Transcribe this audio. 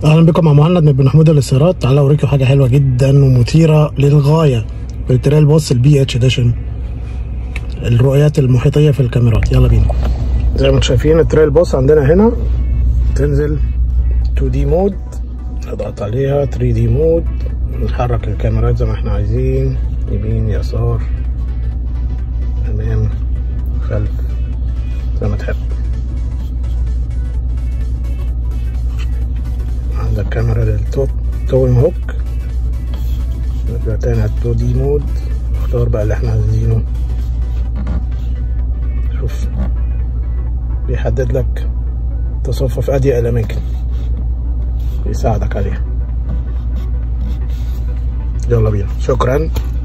اهلا بكم مع مهند من بن محمود الاستيراد تعالى اوريكم حاجه حلوه جدا ومثيره للغايه التريال بوس البي اتش اديشن الرؤيات المحيطيه في الكاميرات يلا بينا زي ما انتم شايفين التريال بوس عندنا هنا تنزل 2 دي مود نضغط عليها 3 دي مود نحرك الكاميرات زي ما احنا عايزين يمين يسار امام خلف زي ما تحب عندك كاميرا للتوب توين هوك نرجع تاني على التو دي مود نختار بقى اللي احنا عايزينه شوف بيحدد لك تصفف في أضيق الأماكن بيساعدك عليها يلا بينا شكرا